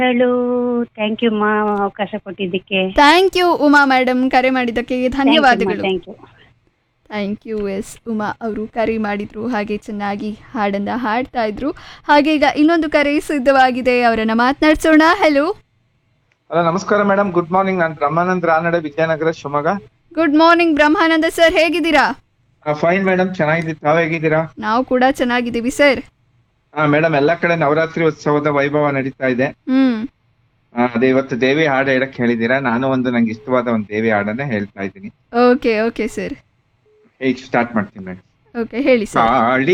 ಹೇಳು thank you ಮಾ ಅವಕಾಶ ಕೊಟ್ಟಿದ್ದಕ್ಕೆ ಥ್ಯಾಂಕ್ ಯು ಉಮಾ ಮೇಡಮ್ ಕರೆ ಮಾಡಿದ್ದಕ್ಕೆ ಧನ್ಯವಾದಗಳು thank you thank you S Uma ಅವರು ಕರೆ ಮಾಡಿದ್ರು ಹಾಗೆ ಚೆನ್ನಾಗಿ ಹಾಡನ್ನ ಹಾಡ್ತಾ ಇದ್ರು ಹಾಗೆ ಈಗ ಇನ್ನೊಂದು ಕರೆ ಸಿದ್ಧವಾಗಿದೆ ಅವರನ್ನ ಮಾತನಾಡ್ಸೋಣ ಹೆಲೋ ಹಲೋ ನಮಸ್ಕಾರ ಮೇಡಮ್ ಗುಡ್ ಮಾರ್ನಿಂಗ್ ನಾನು Brahmanand Ranade Vidyanagar Shivamogga good morning Brahmananda sir ಹೇಗಿದ್ದೀರಾ ಫೈನ್ ಮೇಡಮ್ ಚೆನ್ನಾಗಿದ್ದೀವಿ ತಾವ್ ಹೇಗಿದ್ದೀರಾ ನಾವು ಕೂಡ ಚೆನ್ನಾಗಿದ್ದೀವಿ ಸರ್ ಹಾ ಮೇಡಮ್ ಎಲ್ಲಾ ಕಡೆ ನವರಾತ್ರಿ ಉತ್ಸವದ ವೈಭವ ನಡೀತಾ ಇದೆ ಹ್ಮ್ ಆ, ಅದೇ ಇವತ್ತು ದೇವಿ ಹಾಡು ಹೇಳಕ್ ಹೇಳಿದೀರಾ ನಾನು ಒಂದು ನಂಗೆ ಇಷ್ಟವಾದ ಒಂದು ದೇವಿ ಹಾಡನ್ನ ಹೇಳ್ತಾ ಇದ್ದೀನಿ ಓಕೆ ಓಕೆ ಸರ್ ಈಗ ಸ್ಟಾರ್ಟ್ ಮಾಡ್ತೀನಿ ಮೇಡಮ್ ಓಕೆ ಹೇಳಿ ಸರ್ ಕಾಳಿ